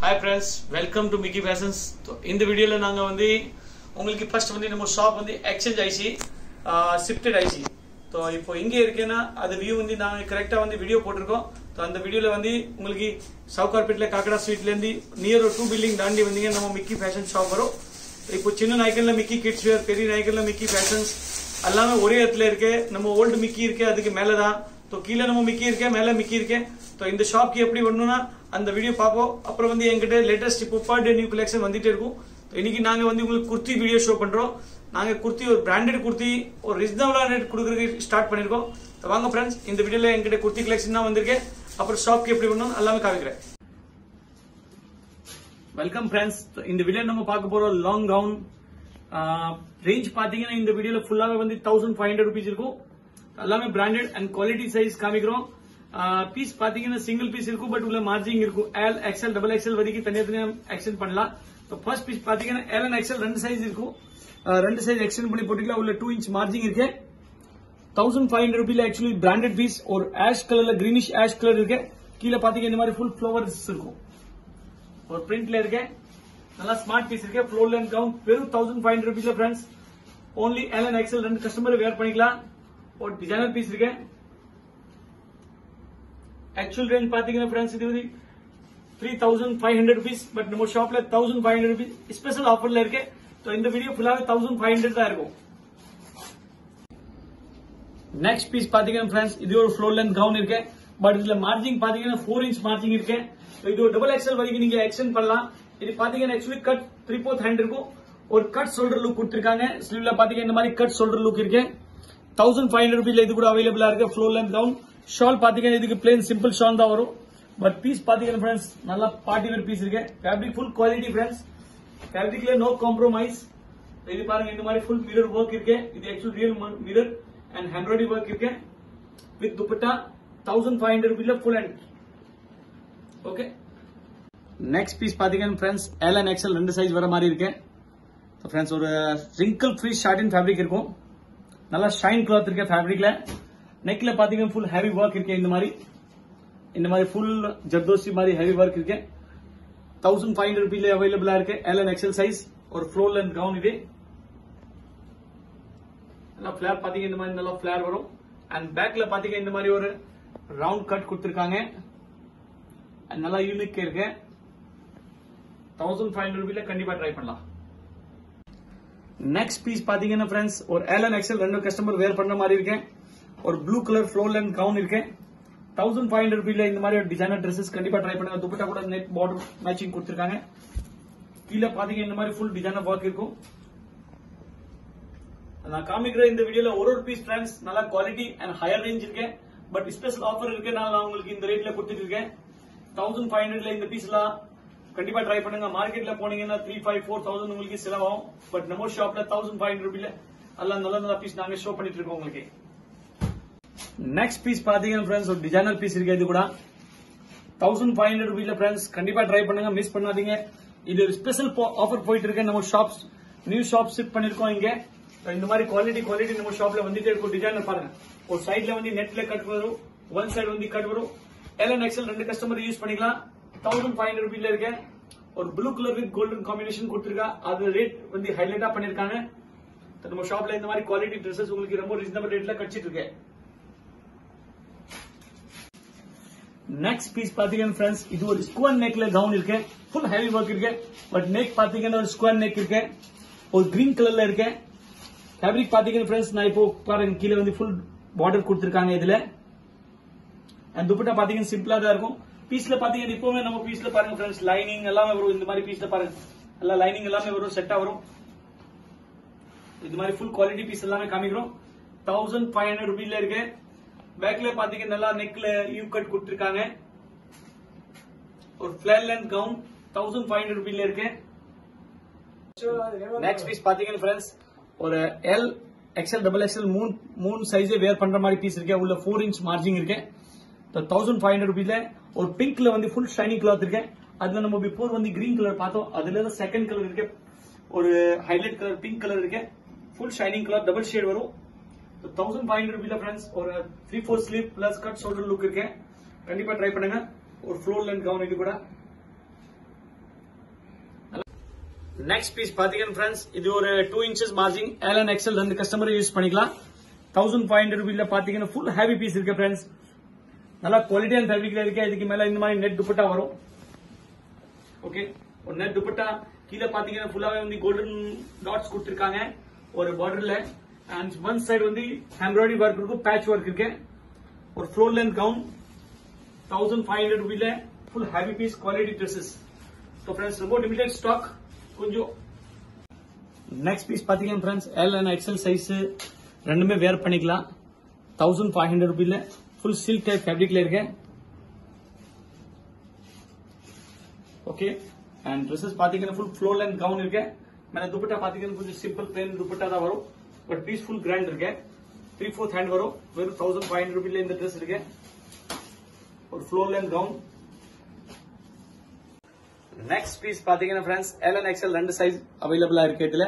hi friends welcome to Mickey fashions இந்த வீடியோவில் நாங்கள் வந்து உங்களுக்கு ஃபர்ஸ்ட் வந்து நம்ம ஷாப் வந்து எக்ஸ்சேஞ்ச் ஐசி ஷிஃப்டட் ஐசி ஸோ இப்போ எங்கே இருக்கேன்னா அது வியூ வந்து நாங்கள் கரெக்டாக வந்து வீடியோ போட்டிருக்கோம் ஸோ அந்த வீடியோவில் வந்து உங்களுக்கு சவுகார்பேட்டில் காக்கடா ஸ்ட்ரீட்லேருந்து நியர் ஒரு டூ பில்டிங் தாண்டி வந்தீங்க நம்ம மிக்கி ஃபேஷன் ஷாப் வரும் இப்போ சின்ன நாய்க்கல்ல மிக்கி கிட்ஸ் வேர் பெரிய நாய்க்கல்ல மிக்கி ஃபேஷன்ஸ் எல்லாமே ஒரே இடத்துல இருக்கு நம்ம ஓல்டு மிக்கி இருக்கு அதுக்கு மேலே தான் ஸோ கீழே நம்ம மிக்கி இருக்கேன் மேலே மிக்கி இருக்கேன் ஸோ இந்த ஷாப்க்கு எப்படி வரணும்னா அந்த வீடியோ பார்ப்போம் அப்புறம் வந்து எங்கிட்ட லேட்டஸ்ட் இப்போ பர் டே நியூ கலெக்ஷன் வந்துட்டே இருக்கும் So, இன்னைக்கு நாங்கள் வந்து உங்களுக்கு குர்த்தி வீடியோ ஷோ பண்ணுறோம் நாங்கள் குர்த்தி ஒரு பிராண்டட் குர்த்தி ஒரு ரிசனபிளான ரேட் கொடுக்குறதுக்கு ஸ்டார்ட் பண்ணியிருக்கோம் So, வாங்க ஃப்ரெண்ட்ஸ் இந்த வீடியோவில் எங்கிட்ட குர்த்தி கலெக்ஷன் தான் வந்திருக்கேன் அப்புறம் ஷாப்க்கு எப்படி வரணும் எல்லாமே காமிக்கிறேன் வெல்கம் ஃப்ரெண்ட்ஸ் இந்த வீடியோ நம்ம பார்க்க போறோம் லாங் கவுன் ரேஞ்ச் பாத்தீங்கன்னா இந்த வீடியோல ஃபுல்லாவே வந்து தௌசண்ட் ஃபைவ் ஹண்ட்ரட் ருபீஸ் இருக்கும் எல்லாமே பிராண்டட் அண்ட் குவாலிட்டி சைஸ் காமிக்கிறோம் பீஸ் பாத்தீங்கன்னா சிங்கிள் பீஸ் இருக்கும் பட் உள்ள மார்ஜிங் இருக்கும் எல் எக்ஸ்எல் டபுள் எக்ஸ்எல் வரைக்கும் தனியா தனியா எக்ஸ்டெண்ட் பண்ணலாம் ஃபர்ஸ்ட் பீஸ் பாத்தீங்கன்னா எல் அண்ட் எக்ஸ்எல் ரெண்டு சைஸ் இருக்கும் Uh, ரெண்டு சைஸ் எக்ஸ்டெண்ட் பண்ணி போட்டுக்கலாம் உள்ள டூ இன்ச் மார்ஜிங் இருக்கு தௌசண்ட் ஃபைவ் ஹண்ட்ரட் ருபீல ஆக்சுவலி பிராண்டட் பீஸ் ஒரு ஆஷ் கலர்ல கிரீனிஷ் ஆஷ் கலர் இருக்கு கீழே பாத்தீங்கன்னா இந்த மாதிரி ஃபுல் ஃபிளவர்ஸ் இருக்கும் ஒரு பிரிண்ட்ல இருக்கு நல்லா ஸ்மார்ட் பீஸ் இருக்கு ஃப்ளோர் லைன் கவுன் வெறும் தௌசண்ட் ஃபைவ் ஹண்ட்ரட் ருபீஸ்ல friends only L and XL ரெண்டு கஸ்டமர் வேர் பண்ணிக்கலாம் ஒரு டிசைனர் பீஸ் இருக்கு ஆக்சுவல் ரேஞ்ச் பாத்தீங்கன்னா ஃப்ரெண்ட்ஸ் இது வந்து three thousand five hundred rupees but நம்ம ஷாப்ல thousand five hundred rupees special ஆஃபர்ல இருக்கு ஸோ இந்த வீடியோ ஃபுல்லாவே தௌசண்ட் ஃபைவ் ஹண்ட்ரட் தான் இருக்கும் நெக்ஸ்ட் பீஸ் பாத்தீங்கன்னா ஃப்ரெண்ட்ஸ் இது ஒரு ஃப்ளோர் லென்த் கவுன் இருக்கு பட் இதுல மார்ஜிங் பாத்தீங்கன்னா ஃபோர் இன்ச் மார்ஜிங் இருக்கு So இது ஒரு டபுள் எக்ஸல் வரைக்கும் நீங்க எக்ஸ்டெண்ட் பண்ணலாம் இது பாத்தீங்கன்னா actually cut three fourth hand இருக்கும் ஒரு கட் ஷோல்டர் லுக் கொடுத்திருக்காங்க ஸ்லீவ்ல பாத்தீங்கன்னா இந்த மாதிரி கட் ஷோல்டர் லுக் இருக்கு தௌசண்ட் ஃபைவ் ஹண்ட்ரட் ருபீஸ்ல இது கூட அவைலபிளா இருக்கு ஃப்ளோர் லென்த் கவுன் ஷால் பாத்தீங்கன்னா இதுக்கு பிளேன் சிம்பிள் ஷால் தான் வரும் பட் பீஸ் பாத்தீங்கன்னா ஃப்ரெண்ட்ஸ் நல்லா பார்ட்டி வேர் பீஸ் இருக்கு ஃபேப்ரிக் ஃபுல் குவாலிட்டி ஃப்ரெண்ட்ஸ் ஃபேப்ரிக்ல நோ காம்ப்ரமைஸ் இது பாருங்க இந்த மாதிரி ஃபுல் மிரர் ஒர்க் இருக்கு இது ஆக்சுவல் ரியல் மிரர் அண்ட் ஹண்ட்ரடி ஒர்க் இருக்கு with dupatta thousand five hundred ருபீஸ்ல full and okay next piece பாத்தீங்கன்னா ஃப்ரெண்ட்ஸ் எல் அண்ட் எக்ஸ்எல் ரெண்டு சைஸ் வர மாதிரி இருக்கு ஃப்ரெண்ட்ஸ் ஒரு ரிங்கிள் ஃப்ரீ ஷார்டின் ஃபேப்ரிக் இருக்கும் நல்லா ஷைன் கிளாத் இருக்கு ஃபேப்ரிக்ல நெக்ல பாத்தீங்கன்னா ஃபுல் ஹெவி ஒர்க் இருக்கு இந்த மாதிரி இந்த மாதிரி ஃபுல் ஜர்தோசி மாதிரி ஹெவி ஒர்க் இருக்கு தௌசண்ட் ஃபைவ் ஹண்ட்ரட் ருபீஸ்ல அவைலபிளா இருக்கு எல் அண்ட் எக்ஸ்எல் சைஸ் ஒரு ஃப்ளோர் லென்த் கவுன் இது நல்லா ஃபிளேர் பாத்தீங்க இந்த மாதிரி நல்லா ஃபிளேர் வரும் அண்ட் பேக்ல பாத்தீங்க இந்த மாதிரி ஒரு ரவுண்ட் கட் கொடுத்திருக்காங்க And நல்லா யூனிக் இருக்கு தௌசண்ட் ஃபைவ் ஹண்ட்ரட் ருபீல கண்டிப்பா ட்ரை பண்ணலாம் நெக்ஸ்ட் பீஸ் பாத்தீங்கன்னா ஃப்ரெண்ட்ஸ் ஒரு எல் அண்ட் எக்ஸ்எல் ரெண்டு கஸ்டமர் வேர் பண்ற மாதிரி இருக்கு ஒரு blue colour floor length gown இருக்கு தௌசண்ட் ஃபைவ் ஹண்ட்ரட் ருபீல இந்த மாதிரி ஒரு டிசைனர் ட்ரெஸ்ஸஸ் கண்டிப்பா ட்ரை பண்ணுங்க துப்பட்டா கூட நெட் பார்டர் மேட்சிங் கொடுத்திருக்காங்க கீழே பாத்தீங்க இந்த மாதிரி ஃபுல் டிசைனர் ஒர்க் இருக்கும் நான் காமிக்கிற இந்த வீடியோல ஒரு ஒரு பீஸ் ஃப்ரெண்ட்ஸ் நல்லா குவாலிட்டி அண்ட் ஹையர் ரேஞ்ச் இருக்கு பட் ஸ்பெஷல் ஆஃபர் இருக்கு நான் உங்களுக்கு இந்த ரேட்ல கொடுத்துட்டு இருக்கேன் தௌசண்ட் ஃபைவ் ஹண்ட்ரட்ல இந்த பீஸ் எல்லாம் கண்டிப்பா ட்ரை பண்ணுங்க மார்க்கெட்ல போனீங்கன்னா த்ரீ ஃபைவ் ஃபோர் தௌசண்ட் உங்களுக்கு செலவாகும் பட் நம்ம ஷாப்ல தௌசண்ட் ஃபைவ் ஹண்ட்ரட் ருபீல எல்லாம் நல்ல நல்ல பீஸ் நாங்க ஷோ பண்ணிட்டு இருக்கோம் உங்களுக்கு நெக்ஸ்ட் பீஸ் பாத்தீங்கன்னா ஃப்ரெண்ட்ஸ் ஒரு டிசைனர் பீஸ் இருக்கு இது கூட தௌசண்ட் ஃபைவ் ஹண்ட்ரட் ருபீல ஃப்ரெண்ட்ஸ் கண்டிப்பா ட்ரை பண்ணுங்க மிஸ் பண்ணாதீங்க இது ஸ்பெஷல் ஆஃபர் போயிட்டு இருக்கு நம்ம ஷாப்ஸ் நியூ ஷாப் ஷிஃப்ட் பண்ணிருக்கோம் இங்க இந்த மாதிரி குவாலிட்டி குவாலிட்டி நம்ம ஷாப்ல வந்துட்டே இருக்கும் டிசைனர் பாருங்க ஒரு சைட்ல வந்து நெட்ல கட் வரும் ஒன் சைடு வந்து கட் வரும் எல் அண்ட் எக்ஸல் ரெண்டு கஸ்டமர் யூஸ் பண்ணிக்கலாம் தௌசண்ட் ஃபைவ் ஹண்ட்ரட் ருபீல இருக்கு ஒரு blue colour with golden combination கொடுத்துருக்கா அது ரேட் வந்து ஹைலைட்டா பண்ணிருக்காங்க நம்ம ஷாப்ல இந்த மாதிரி குவாலிட்டி ட்ரெஸ்ஸஸ் உங்களுக்கு ரொம்ப ரீசனபிள் ரேட்ல கடிச்சிட்டு இருக்கு நெக்ஸ்ட் பீஸ் பாத்தீங்கன்னா ஃப்ரெண்ட்ஸ் இது ஒரு ஸ்கொயர் நெக்ல கவுன் இருக்கு ஃபுல் ஹெவி ஒர்க் இருக்கு பட் நெக் பாத்தீங்கன்னா ஒரு ஸ்கொயர் நெக் இருக்கு ஒரு கிரீன் கலர்ல இருக்கு ஃபேப்ரிக் பாத்தீங்கன்னா ஃப்ரெண்ட்ஸ் நான் இப்போ பாருங்க கீழே வந்து ஃபுல் பார்டர் கொடுத்துருக்காங்க இதுல அண்ட் துப்பட்டா பாத்தீங்கன்னா சிம்பிளா தான் இருக்கும் பீஸ்ல பாத்தீங்கன்னா இப்பவுமே நம்ம பீஸ்ல பாருங்க ஃப்ரெண்ட்ஸ் லைனிங் எல்லாமே வரும் இந்த மாதிரி பீஸ்ல பாருங்க எல்லா லைனிங் எல்லாமே வரும் செட்டா வரும் இது மாதிரி ஃபுல் குவாலிட்டி பீஸ் எல்லாமே காமிக்கிறோம் தௌசண்ட் ஃபைவ் ஹண்ட்ரட் ருபீஸ்ல இருக்கு பேக்ல பாத்தீங்கன்னா நல்லா நெக்ல யூ கட் கொடுத்துருக்காங்க ஒரு plain length gown thousand five hundred ருபீஸ்ல இருக்கு நெக்ஸ்ட் பீஸ் பாத்தீங்கன்னா ஃப்ரெண்ட்ஸ் ஒரு எல் எக்ஸ்எல் டபுள் எக்ஸ்எல் மூணு மூணு சைஸே வேர் பண்ற மாதிரி பீஸ் இருக்கு உள்ள ஃபோர் இன்ச் மார்ஜிங் இருக்கு தௌசண்ட் ஃபைவ் ஹண்ட்ரட் ருபீஸ்ல ஒரு பிங்க்ல வந்து ஃபுல் ஷைனிங் கிளாத் இருக்கு அதுல நம்ம பிஃபோர் வந்து கிரீன் கலர் பார்த்தோம் அதுல தான் செகண்ட் கலர் இருக்கு ஒரு ஹைலைட் கலர் பிங்க் கலர் இருக்கு full shining cloth double shade வரும் தௌசண்ட் ஃபைவ் ஹண்ட்ரட் ருபீல ஃப்ரெண்ட்ஸ் ஒரு three four sleeve plus cut shoulder look இருக்கு கண்டிப்பா ட்ரை பண்ணுங்க ஒரு ஃப்ளோர் லென்த் கவுன் இது கூட நெக்ஸ்ட் பீஸ் பாத்தீங்கன்னா ஃப்ரெண்ட்ஸ் இது ஒரு two inches margin L and XL ரெண்டு கஸ்டமர் யூஸ் பண்ணிக்கலாம் தௌசண்ட் ஃபைவ் ஹண்ட்ரட் ருபீல பாத்தீங்கன்னா ஃபுல் ஹெவி பீஸ் இருக்கு ஃப்ரெண்ட்ஸ் நல்லா குவாலிட்டியான ஃபேப்ரிக்ல இருக்கு இதுக்கு மேல இந்த மாதிரி நெட் துப்பட்டா வரும் ஓகே ஒரு நெட் துப்பட்டா கீழே பாத்தீங்கன்னா ஃபுல்லாவே வந்து கோல்டன் டாட்ஸ் கொடுத்திருக்காங்க ஒரு பார்டர்ல அண்ட் ஒன் சைடு வந்து எம்ப்ராய்டரி ஒர்க் இருக்கும் பேட்ச் ஒர்க் இருக்கு ஒரு floor length gown thousand five hundred ருபீல full heavy piece quality dresses so friends ரொம்ப லிமிடெட் ஸ்டாக் கொஞ்சம் நெக்ஸ்ட் பீஸ் பாத்தீங்கன்னா friends L and XL size ரெண்டுமே வேர் பண்ணிக்கலாம் தௌசண்ட் ஃபைவ் ஹண்ட்ரட் ருபீல ஃபுல் சில்க் டைப் ஃபேப்ரிக்ல இருக்கு ஓகே அண்ட் ட்ரெஸ்ஸஸ் பாத்தீங்கன்னா ஃபுல் ஃப்ளோர் லைன் கவுன் இருக்கு மேல துப்பட்டா பாத்தீங்கன்னா கொஞ்சம் சிம்பிள் பிளேன் துப்பட்டா தான் வரும் பட் பீஸ் ஃபுல் கிராண்ட் இருக்கு த்ரீ ஃபோர்த் ஹேண்ட் வரும் வெறும் தௌசண்ட் ஃபைவ் ஹண்ட்ரட் ருபீல இந்த ட்ரெஸ் இருக்கு ஒரு floor line gown next piece பாத்தீங்கன்னா ஃப்ரெண்ட்ஸ் எல் அண்ட் எக்ஸ்எல் ரெண்டு சைஸ் அவைலபிளா இருக்கு இதுல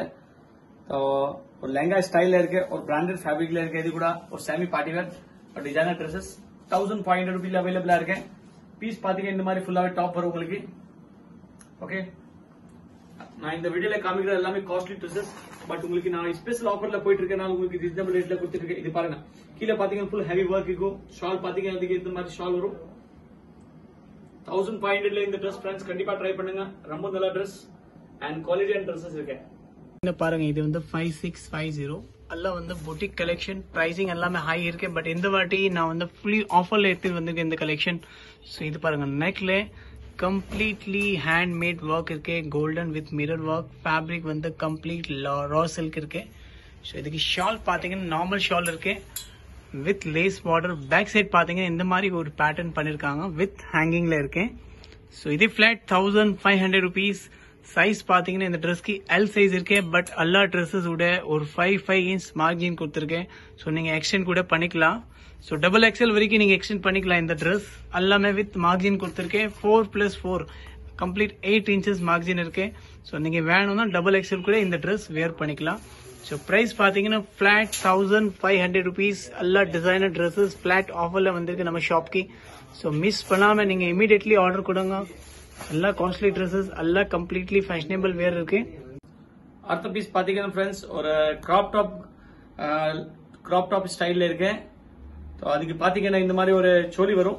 ஒரு லெங்கா ஸ்டைல்ல இருக்கு ஒரு பிராண்டட் ஃபேப்ரிக்ல இருக்கு இது கூட ஒரு செமி பார்ட்டி வேர் ஒரு designer dresses thousand five hundred ருபீல அவைலபிளா இருக்கு பீஸ் பாத்தீங்கன்னா இந்த மாதிரி ஃபுல்லாவே டாப் வரும் உங்களுக்கு ஓகே நான் இந்த வீடியோல காமிக்கிற எல்லாமே காஸ்ட்லி ட்ரெஸ்ஸஸ் பட் உங்களுக்கு நான் ஸ்பெஷல் ஆஃபர்ல போயிட்டு இருக்கேன் உங்களுக்கு ரீசனபிள் ரேட்ல கொடுத்துருக்கேன் இது பாருங்க கீழே பாத்தீங்கன்னா ஃபுல் ஹெவி ஒர்க் இருக்கும் ஷால் பாத்தீங்கன்னா அதுக்கு இந்த மாதிரி ஷால் வரும் தௌசண்ட் ஃபைவ் ஹண்ட்ரட்ல இந்த ட்ரெஸ் ஃப்ரெண்ட்ஸ் கண்டிப்பா ட்ரை பண்ணுங்க ரொம்ப நல்ல dress and quality and dresses இருக்கேன் இந்த பாருங்க இது வந்து ஃபைவ் சிக்ஸ் ஃபைவ் ஜீரோ எல்லாம் வந்து பொட்டிக் கலெக்ஷன் ப்ரைசிங் எல்லாமே ஹை இருக்கு பட் இந்த வாட்டி நான் வந்து ஃபுல்லி ஆஃபர்ல எடுத்து வந்திருக்கேன் இந்த கலெக்ஷன் ஸோ இது பாருங்க நெக்ல கம்ப்ளீட்லி ஹேண்ட் மேட் ஒர்க் இருக்கு golden with mirror work fabric வந்து கம்ப்ளீட் ரா சில்க் இருக்கு ஸோ இதுக்கு ஷால் பார்த்தீங்கன்னா நார்மல் ஷால் இருக்கு with lace border back side பார்த்தீங்கன்னா இந்த மாதிரி ஒரு பேட்டர்ன் பண்ணிருக்காங்க வித் ஹேங்கிங்ல இருக்கு ஸோ இது flat thousand five hundred rupees size பாத்தீங்கன்னா இந்த ட்ரெஸ்க்கு எல் சைஸ் இருக்கே பட் எல்லா ட்ரெஸ்ஸஸ் விட ஒரு ஃபைவ் ஃபைவ் இன்ச் மார்ஜின் கொடுத்துருக்கேன் ஸோ நீங்க எக்ஸ்டெண்ட் கூட பண்ணிக்கலாம் ஸோ டபுள் எக்ஸ்எல் வரைக்கும் நீங்க எக்ஸ்டெண்ட் பண்ணிக்கலாம் இந்த ட்ரெஸ் எல்லாமே வித் மார்ஜின் கொடுத்துருக்கேன் four plus four complete eight inches margin இருக்கு ஸோ நீங்க வேணும்னா டபுள் எக்ஸ்எல் கூட இந்த ட்ரெஸ் வேர் பண்ணிக்கலாம் ஸோ ப்ரைஸ் பார்த்தீங்கன்னா flat thousand five hundred rupees எல்லா டிசைனர் ட்ரெஸ்ஸஸ் ஃபிளாட் ஆஃபரில் வந்திருக்கு நம்ம ஷாப்க்கு ஸோ மிஸ் பண்ணாமல் நீங்கள் இமீடியட்லி ஆர்டர் கொடுங்க எல்லா காஸ்ட்லி ட்ரெஸ்ஸஸ் எல்லாம் கம்ப்ளீட்லி ஃபேஷனபிள் வேர் இருக்கு அடுத்த பீஸ் பாத்தீங்கன்னா ஃப்ரெண்ட்ஸ் ஒரு கிராப் டாப் கிராப் டாப் ஸ்டைல்ல இருக்கு So, அதுக்கு பாத்தீங்கன்னா இந்த மாதிரி ஒரு சோலி வரும்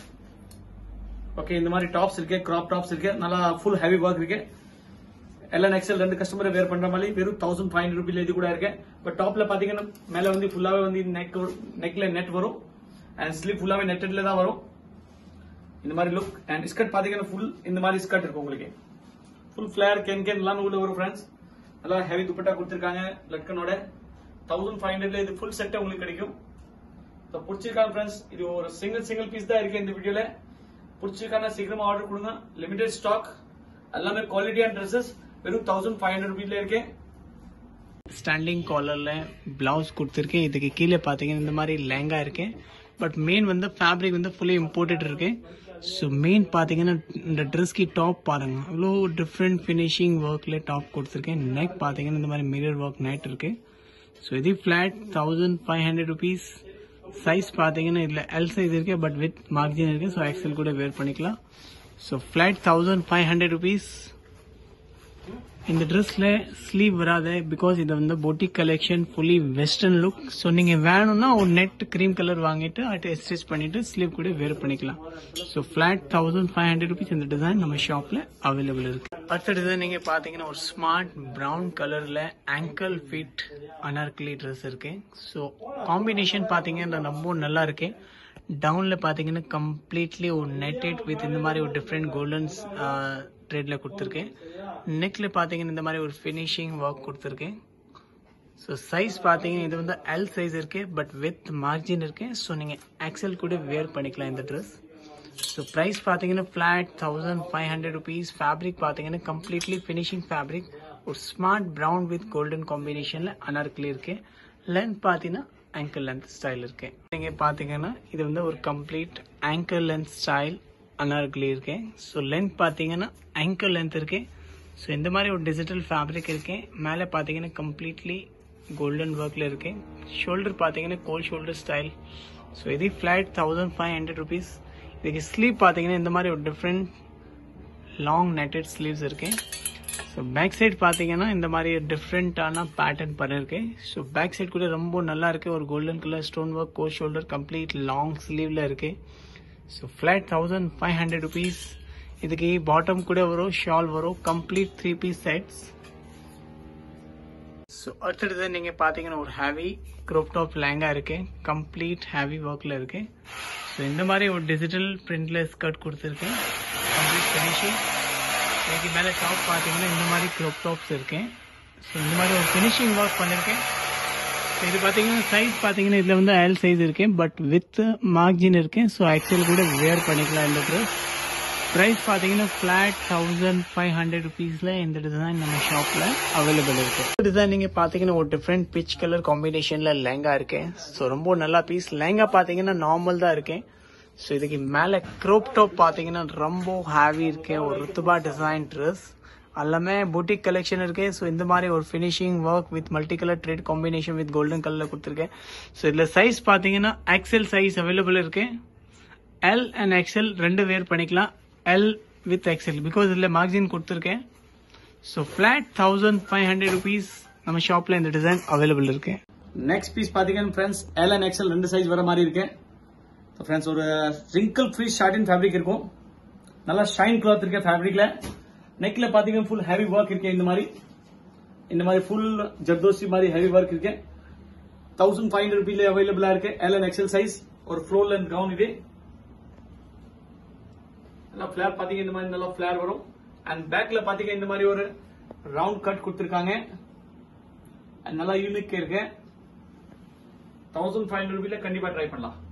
ஓகே இந்த மாதிரி டாப்ஸ் இருக்கு கிராப் டாப்ஸ் இருக்கு நல்லா ஃபுல் ஹெவி ஒர்க் இருக்கு எல்லாம் எக்ஸல் ரெண்டு கஸ்டமர் வேர் பண்ற மாதிரி வெறும் தௌசண்ட் ஃபைவ் ஹண்ட்ரட் ருபீல இது கூட இருக்கு பட் டாப்ல பாத்தீங்கன்னா மேல வந்து ஃபுல்லாவே வந்து நெக் நெக்ல நெட் வரும் அண்ட் ஸ்லீவ் ஃபுல்லாவே நெட்டட்ல தான் வரும் இந்த மாதிரி லுக் அண்ட் ஸ்கர்ட் பாத்தீங்கன்னா ஃபுல் இந்த மாதிரி ஸ்கர்ட் இருக்கும் உங்களுக்கு ஃபுல் ஃபிளேர் கேன் கேன் எல்லாம் உள்ள வரும் ஃப்ரெண்ட்ஸ் நல்லா ஹெவி துப்பட்டா கொடுத்துருக்காங்க லட்கனோட தௌசண்ட் ஃபைவ் ஹண்ட்ரட்ல இது ஃபுல் செட் உங்களுக்கு கிடைக்கும் So, பிடிச்சிருக்காங்க ஃப்ரெண்ட்ஸ் இது ஒரு சிங்கிள் சிங்கிள் பீஸ் தான் இருக்கு இந்த வீடியோல பிடிச்சிருக்கான சீக்கிரமா ஆர்டர் கொடுங்க லிமிடெட் ஸ்டாக் எல்லாமே குவாலிட்டியான ட்ரெஸ்ஸஸ் வெறும் தௌசண்ட் ஃபைவ் ஹண்ட்ரட் ருபீஸ்ல இருக்கு ஸ்டாண்டிங் காலர்ல பிளவுஸ் கொடுத்துருக்கேன் இதுக்கு கீழே பார்த்தீங்கன்னா இந்த மாதிரி லெங்கா இருக்கு பட் மெயின் வந்து ஃபேப்ரிக் வந்து ஃபுல்லி இம்போர்ட்டட் இருக்கு ஸோ மெயின் பார்த்தீங்கன்னா இந்த ட்ரெஸ்க்கு டாப் பாருங்க அவ்வளோ டிஃப்ரெண்ட் ஃபினிஷிங் ஒர்க்ல டாப் கொடுத்துருக்கேன் நெக் பார்த்தீங்கன்னா இந்த மாதிரி மிரர் ஒர்க் நெட் இருக்கு ஸோ இது flat thousand five hundred rupees size பார்த்தீங்கன்னா இதில் எல் சைஸ் இருக்கு பட் வித் மார்ஜின் இருக்கு ஸோ எக்ஸல் கூட வேர் பண்ணிக்கலாம் so flat thousand five hundred rupees இந்த ட்ரெஸ்ல ஸ்லீவ் வராது பிகாஸ் இது வந்து boutique collection fully western look so நீங்க வேணும்னா ஒரு நெட் கிரீம் கலர் வாங்கிட்டு அது ஸ்டிச் பண்ணிட்டு ஸ்லீவ் கூட வேர் பண்ணிக்கலாம் so flat thousand five hundred rupees இந்த டிசைன் நம்ம ஷாப்ல அவைலபிள் இருக்கு அடுத்த டிசைன் நீங்க பாத்தீங்கன்னா ஒரு ஸ்மார்ட் பிரவுன் கலர்ல ஆங்கிள் ஃபிட் அனார்கலி ட்ரெஸ் இருக்கு ஸோ காம்பினேஷன் பாத்தீங்கன்னா ரொம்ப நல்லா இருக்கு டவுன்ல பாத்தீங்கன்னா கம்ப்ளீட்லி ஒரு நெட்டட் வித் இந்த மாதிரி ஒரு டிஃப்ரெண்ட் கோல்டன்ஸ் த்ரெட்ல கொடுத்துருக்கேன் நெக்ல பாத்தீங்கன்னா இந்த மாதிரி ஒரு ஃபினிஷிங் ஒர்க் கொடுத்துருக்கேன் ஸோ சைஸ் பார்த்தீங்கன்னா இது வந்து எல் சைஸ் இருக்கு பட் வித் மார்ஜின் இருக்கு ஸோ நீங்கள் எக்ஸல் கூட வேர் பண்ணிக்கலாம் இந்த ட்ரெஸ் ஸோ ப்ரைஸ் பார்த்தீங்கன்னா flat thousand five hundred rupees fabric பார்த்தீங்கன்னா கம்ப்ளீட்லி ஃபினிஷிங் ஃபேப்ரிக் ஒரு ஸ்மார்ட் ப்ரௌன் வித் கோல்டன் காம்பினேஷனில் அனார்கலி இருக்கு லென்த் பார்த்தீங்கன்னா ஆங்கிள் லென்த் ஸ்டைல் இருக்கு நீங்கள் பார்த்தீங்கன்னா இது வந்து ஒரு complete ankle length style anarkali இருக்கு ஸோ லென்த் பார்த்தீங்கன்னா ஆங்கிள் லென்த் இருக்கு ஸோ இந்த மாதிரி ஒரு டிஜிட்டல் ஃபேப்ரிக் இருக்கு மேலே பார்த்தீங்கன்னா கம்ப்ளீட்லி கோல்டன் ஒர்க்கில் இருக்கு ஷோல்டர் பார்த்தீங்கன்னா கோல் ஷோல்டர் ஸ்டைல் ஸோ இது flat thousand five hundred rupees இதுக்கு ஸ்லீவ் பார்த்தீங்கன்னா இந்த மாதிரி ஒரு டிஃப்ரெண்ட் லாங் நெட்டட் ஸ்லீவ்ஸ் இருக்கு ஸோ ஸோ பேக் சைடு பார்த்தீங்கன்னா இந்த மாதிரி டிஃப்ரெண்ட்டான பேட்டர்ன் பண்ணியிருக்கேன் ஸோ பேக் சைடு கூட ரொம்ப நல்லா இருக்கு ஒரு கோல்டன் கலர் ஸ்டோன் ஒர்க் கோ ஷோல்டர் கம்ப்ளீட் லாங் ஸ்லீவ்ல இருக்கு so flat thousand five hundred rupees இதுக்கு பாட்டம் கூட வரும் ஷால் வரும் complete three piece sets so அடுத்த டிசைன் நீங்கள் பார்த்தீங்கன்னா ஒரு ஹேவி க்ரோப் டாப் லேங்கா இருக்கு கம்ப்ளீட் ஹேவி ஒர்க்கில் இருக்கு ஸோ இந்த மாதிரி ஒரு டிஜிட்டல் பிரிண்ட்ல ஸ்கர்ட் கொடுத்துருக்கேன் கம்ப்ளீட் ஃபினிஷிங் இதுக்கு மேலே டாப் பார்த்தீங்கன்னா இந்த மாதிரி க்ரோப் டாப்ஸ் இருக்கேன் ஸோ இந்த மாதிரி ஒரு ஃபினிஷிங் ஒர்க் பண்ணியிருக்கேன் ஸோ இது பார்த்தீங்கன்னா சைஸ் பார்த்தீங்கன்னா இதில் வந்து எல் சைஸ் இருக்கேன் பட் வித் மார்ஜின் இருக்கேன் ஸோ ஆக்சுவல் கூட வேர் பண்ணிக்கலாம் இந்த ட்ரெஸ் ப்ரைஸ் பார்த்தீங்கன்னா ஃப்ளாட் தௌசண்ட் ஃபைவ் ஹண்ட்ரட் ருபீஸில் இந்த டிசைன் நம்ம ஷாப்பில் அவைலபிள் இருக்கு டிசைன் நீங்கள் பார்த்தீங்கன்னா ஒரு டிஃப்ரெண்ட் பிச் கலர் காம்பினேஷனில் லெங்கா இருக்கேன் ஸோ ரொம்ப நல்லா பீஸ் லெங்கா பார்த்தீங்கன்னா நார்மல் தான் இருக்கேன் ஸோ இதுக்கு மேலே க்ரோப் டாப் பார்த்தீங்கன்னா ரொம்ப ஹேவி இருக்கேன் ஒரு ருத்துபா டிசைன் ட்ரெஸ் எல்லாமே பூட்டிக் கலெக்ஷன் இருக்கு ஸோ இந்த மாதிரி ஒரு finishing work with multi colour thread combination with golden கலரில் கொடுத்துருக்கேன் ஸோ இதில் சைஸ் பார்த்தீங்கன்னா எக்ஸல் சைஸ் அவைலபிள் இருக்கு எல் அண்ட் எக்ஸல் ரெண்டு வேர் பண்ணிக்கலாம் எல் வித் எக்ஸல் பிகாஸ் இதில் மார்ஜின் கொடுத்துருக்கேன் so flat thousand five hundred rupees நம்ம ஷாப்பில் இந்த டிசைன் அவைலபிள் இருக்கு நெக்ஸ்ட் பீஸ் பாத்தீங்கன்னா ஃப்ரெண்ட்ஸ் எல் அண்ட் எக்ஸல் ரெண்டு சைஸ் வர மாதிரி இருக்கு ஃப்ரெண்ட்ஸ் ஒரு ரிங்கிள் ஃப்ரீ ஷார்டின் ஃபேப்ரிக் இருக்கும் நல்லா ஷைன் கிளாத் இருக்க ஃபேப்ரிக்ல நெக்ல பாத்தீங்கன்னா ஃபுல் ஹெவி ஒர்க் இருக்கு இந்த மாதிரி இந்த மாதிரி ஃபுல் ஜர்தோசி மாதிரி ஹெவி ஒர்க் இருக்கு தௌசண்ட் ஃபைவ் ஹண்ட்ரட் ருபீல அவைலபிளா இருக்கு எல் அண்ட் எக்ஸல் சைஸ் ஒரு ஃப்ளோர் லென்த் கவுன் இது நல்லா ஃபிளேர் பாத்தீங்க இந்த மாதிரி நல்லா ஃபிளேர் வரும் அண்ட் பேக்ல பாத்தீங்க இந்த மாதிரி ஒரு ரவுண்ட் கட் கொடுத்துருக்காங்க And நல்லா யூனிக் இருக்கு தௌசண்ட் ஃபைவ் ஹண்ட்ரட் ருபீல கண்டிப்பா ட்ரை பண்ணலாம்